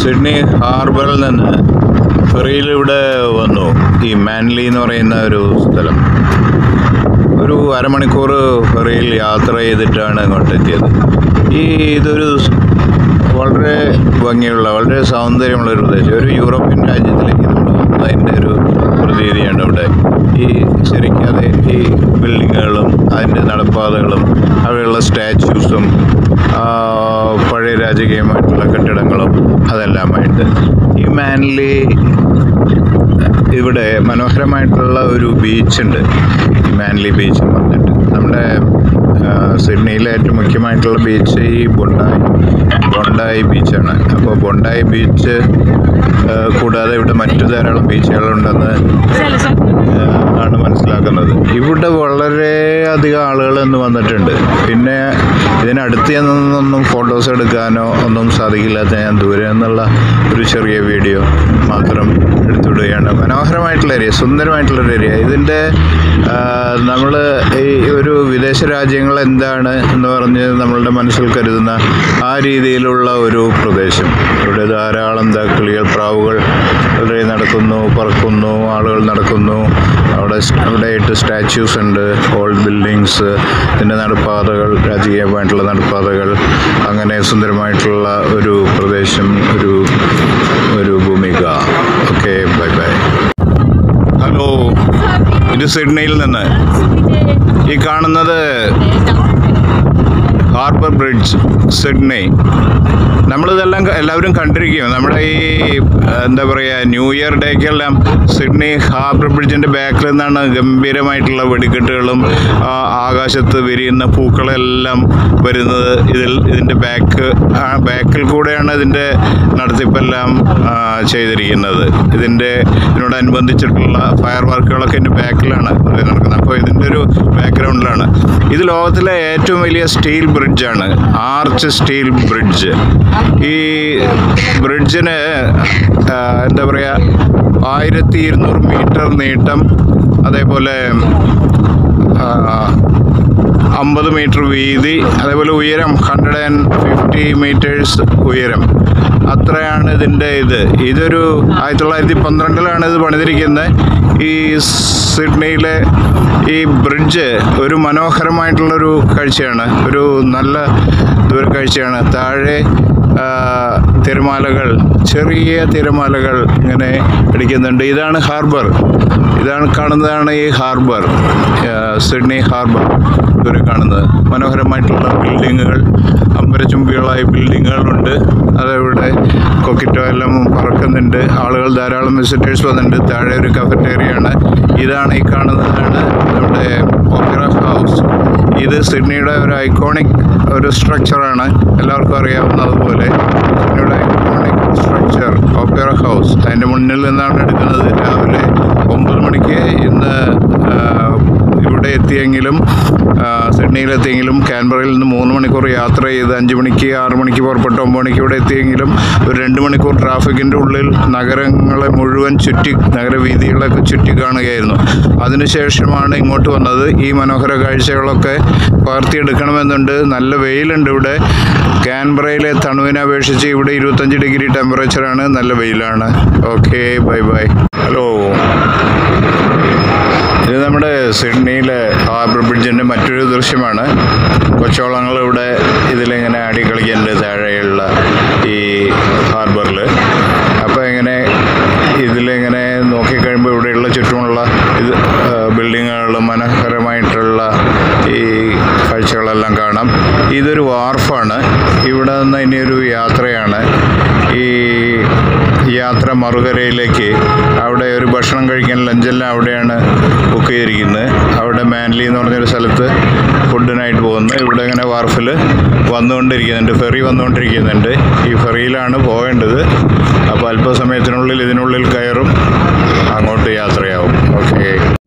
Sydney ഹാർബറിൽ നിന്ന് ഫെറിയിലൂടെ വന്നു ഈ മാൻലി എന്ന് പറയുന്ന ഒരു സ്ഥലം ഒരു അരമണിക്കൂർ ഫെറിയിൽ യാത്ര ചെയ്തിട്ടാണ് അങ്ങോട്ട് എത്തിയത് ഈ ഇതൊരു സ് വളരെ ഭംഗിയുള്ള വളരെ സൗന്ദര്യമുള്ള ഒരു പ്രദേശം ഒരു യൂറോപ്യൻ രാജ്യത്തിലേക്ക് നമ്മൾ വന്നതിൻ്റെ ഒരു പ്രതീതിയാണ് ഇവിടെ ഈ ശരിക്കും അത് ഈ ബിൽഡിങ്ങുകളും അതിൻ്റെ നടപ്പാതകളും അവിടെയുള്ള സ്റ്റാച്യൂസും പഴയ രാജകീയമായിട്ടുള്ള കെട്ടിടങ്ങളും അതെല്ലാമായിട്ട് ഈ മാൻലി ഇവിടെ മനോഹരമായിട്ടുള്ള ഒരു ബീച്ചുണ്ട് മാൻലി ബീച്ച് എന്ന് പറഞ്ഞിട്ട് നമ്മുടെ ആ, സിഡ്നിയിലെ ഏറ്റവും മുഖ്യമായിട്ടുള്ള ബീച്ച് ഈ ബൊണ്ടായി ബൊണ്ടായി ബീച്ചാണ് അപ്പോൾ ബൊണ്ടായി ബീച്ച് ആ, കൂടാതെ ഇവിടെ മറ്റു ധാരാളം ബീച്ചുകളുണ്ടെന്ന് ആ, ആണ് മനസ്സിലാക്കുന്നത് ഇവിടെ വളരെയധികം ആളുകൾ ഇന്ന് വന്നിട്ടുണ്ട് പിന്നെ ഇതിനടുത്ത് നിന്നൊന്നും ഫോട്ടോസ് എടുക്കാനോ ഒന്നും സാധിക്കില്ലാത്ത ഞാൻ ദൂരെ നിന്നുള്ള ഒരു ചെറിയ വീഡിയോ മാത്രം എടുത്തുവിടുകയാണ് മനോഹരമായിട്ടുള്ള ഏരിയ സുന്ദരമായിട്ടുള്ള ഒരു ഏരിയ ഇതിൻ്റെ നമ്മൾ ഈ ഒരു വിദേശ രാജ്യങ്ങൾ എന്താണ് എന്ന് പറഞ്ഞ് നമ്മളുടെ മനസ്സിൽ കരുതുന്ന ആ രീതിയിലുള്ള ഒരു പ്രദേശം ഇവിടെ ധാരാളം ദാ കിളികൾ പ്രാവുകൾ വളരെ നടക്കുന്നു പറക്കുന്നു ആളുകൾ നടക്കുന്നു അവിടെ സ്- അവിടെയായിട്ട് സ്റ്റാച്യൂസ് ഉണ്ട് ഓൾഡ് ബിൽഡിങ്സ് ഇതിൻ്റെ നടപ്പാതകൾ രാജകീയമായിട്ടുള്ള നടപ്പാതകൾ അങ്ങനെ സുന്ദരമായിട്ടുള്ള ഒരു പ്രദേശം ഒരു ഒരു ഭൂമിക ഓക്കെ ബൈ ബൈ ഹലോ ഇത് സിഡ്നിയിൽ നിന്ന് ഈ കാണുന്നത് ഹാർബർ ബ്രിഡ്ജ് സിഡ്നി നമ്മളിതെല്ലാം ക- എല്ലാവരും കണ്ടിരിക്കും നമ്മുടെ ഈ ആ, എന്താ പറയുക ന്യൂ ഇയർ ഡേക്കെല്ലാം സിഡ്നി ഹാർബർ ബ്രിഡ്ജിൻ്റെ ബാക്കിൽ നിന്നാണ് ഗംഭീരമായിട്ടുള്ള വെടിക്കെട്ടുകളും ആ, ആകാശത്ത് വിരിയുന്ന പൂക്കളെല്ലാം വരുന്നത് ഇതിൽ ഇതിൻ്റെ ബാക്ക് ആ ബാക്കിൽ കൂടെയാണ് ഇതിൻ്റെ നടത്തിപ്പെല്ലാം ആ, ചെയ്തിരിക്കുന്നത് ഇതിൻ്റെ ഇതിനോടനുബന്ധിച്ചിട്ടുള്ള ഫയർ വർക്കുകളൊക്കെ ഇതിൻ്റെ ബാക്കിലാണ് നടക്കുന്നത് അപ്പോൾ ഇതിൻ്റെ ഒരു ബാക്ക്ഗ്രൗണ്ടിലാണ് ഇത് ലോകത്തിലെ ഏറ്റവും വലിയ സ്റ്റീൽ ബ്രിഡ്ജാണ് ആർച്ച് സ്റ്റീൽ ബ്രിഡ്ജ് ഈ ബ്രിഡ്ജിന് ആ, എന്താ പറയുക ആയിരത്തി ഇരുന്നൂറ് മീറ്റർ നീട്ടം അതേപോലെ അമ്പത് മീറ്റർ വീതി അതേപോലെ ഉയരം ഹൺഡ്രഡ് ആൻഡ് ഫിഫ്റ്റി മീറ്റേഴ്സ് ഉയരം അത്രയാണ് ഇതിൻ്റെ ഇത് ഇതൊരു ആയിരത്തി തൊള്ളായിരത്തി പന്ത്രണ്ടിലാണ് ഇത് പണിതിരിക്കുന്നത് ഈ സിഡ്നിയിലെ ഈ ബ്രിഡ്ജ് ഒരു മനോഹരമായിട്ടുള്ളൊരു കാഴ്ചയാണ് ഒരു നല്ല ദൂരക്കാഴ്ചയാണ് താഴെ ആ, തിരമാലകൾ ചെറിയ തിരമാലകൾ ഇങ്ങനെ അടിക്കുന്നുണ്ട് ഇതാണ് ഹാർബർ ഇതാണ് കാണുന്നതാണ് ഈ ഹാർബർ ആ, സിഡ്നി ഹാർബർ ദൂരെ കാണുന്നത് മനോഹരമായിട്ടുള്ള ബിൽഡിങ്ങുകൾ അമ്പരചുംബികളായ ബിൽഡിങ്ങുകളുണ്ട് അതവിടെ കൊക്കിറ്റോ എല്ലാം പറക്കുന്നുണ്ട് ആളുകൾ ധാരാളം വിസിറ്റേഴ്സ് വന്നിട്ടുണ്ട് താഴെ ഒരു കഫറ്റേറിയാണ് ഇതാണ് ഈ കാണുന്നതാണ് നമ്മുടെ ഓപ്പറ ഹൗസ് ഇത് സിഡ്നിയുടെ ഒരു ഐക്കോണിക് ഒരു സ്ട്രക്ചറാണ് എല്ലാവർക്കും അറിയാവുന്നതുപോലെ സിഡ്നിയുടെ ഐക്കോണിക് സ്ട്രക്ചർ ഓപ്പറ ഹൗസ് അതിൻ്റെ മുന്നിൽ നിന്നാണ് എടുക്കുന്നത് രാവിലെ ഒമ്പത് മണിക്ക് ഇന്ന് ആ, ഇവിടെ എത്തിയെങ്കിലും ആ, സിഡ്നിയിലെത്തിയെങ്കിലും കാൻബറയിൽ നിന്ന് മൂന്ന് മണിക്കൂർ യാത്ര ചെയ്ത് അഞ്ച് മണിക്ക് ആറ് മണിക്ക് പുറപ്പെട്ട് ഒമ്പത് മണിക്ക് ഇവിടെ എത്തിയെങ്കിലും ഒരു രണ്ട് മണിക്കൂർ ട്രാഫിക്കിൻ്റെ ഉള്ളിൽ നഗരങ്ങളെ മുഴുവൻ ചുറ്റി നഗരവീഥികളൊക്കെ ചുറ്റി കാണുകയായിരുന്നു അതിനുശേഷമാണ് ഇങ്ങോട്ട് വന്നത് ഈ മനോഹര കാഴ്ചകളൊക്കെ പകർത്തിയെടുക്കണമെന്നുണ്ട് നല്ല വെയിലുണ്ട് ഇവിടെ കാൻബറയിലെ തണുവിനെ അപേക്ഷിച്ച് ഇവിടെ ഇരുപത്തഞ്ച് ഡിഗ്രി ടെമ്പറേച്ചറാണ് നല്ല വെയിലാണ് ഓക്കെ ബൈ ബൈ ഹലോ ഇത് നമ്മുടെ സിഡ്നിയിലെ ഹാർബർ ബ്രിഡ്ജിൻ്റെ മറ്റൊരു ദൃശ്യമാണ് കൊച്ചോളങ്ങൾ ഇവിടെ ഇതിലിങ്ങനെ ആടി കളിക്കുന്നുണ്ട് താഴെയുള്ള ഈ ഹാർബറിൽ അപ്പോൾ ഇങ്ങനെ ഇതിലിങ്ങനെ നോക്കിക്കഴിയുമ്പോൾ ഇവിടെയുള്ള ചുറ്റുമുള്ള ഇത് ബിൽഡിങ്ങുകളും മനോഹരമായിട്ടുള്ള ഈ കാഴ്ചകളെല്ലാം കാണാം ഇതൊരു വാർഫാണ് ഇവിടെ നിന്ന് ഇനിയൊരു യാത്രയാണ് ഈ യാത്ര മറുകരയിലേക്ക് അവിടെ ഒരു ഭക്ഷണം കഴിക്കാൻ ലഞ്ചെല്ലാം അവിടെയാണ് ബുക്ക് ചെയ്തിരിക്കുന്നത് അവിടെ മാൻലി എന്ന് പറഞ്ഞൊരു സ്ഥലത്ത് ഫുഡിനായിട്ട് പോകുന്നു ഇവിടെ ഇങ്ങനെ വാർഫിൽ വന്നുകൊണ്ടിരിക്കുന്നുണ്ട് ഫെറി വന്നുകൊണ്ടിരിക്കുന്നുണ്ട് ഈ ഫെറിയിലാണ് പോകേണ്ടത് അപ്പോൾ അല്പസമയത്തിനുള്ളിൽ ഇതിനുള്ളിൽ കയറും അങ്ങോട്ട് യാത്രയാവും ഓക്കെ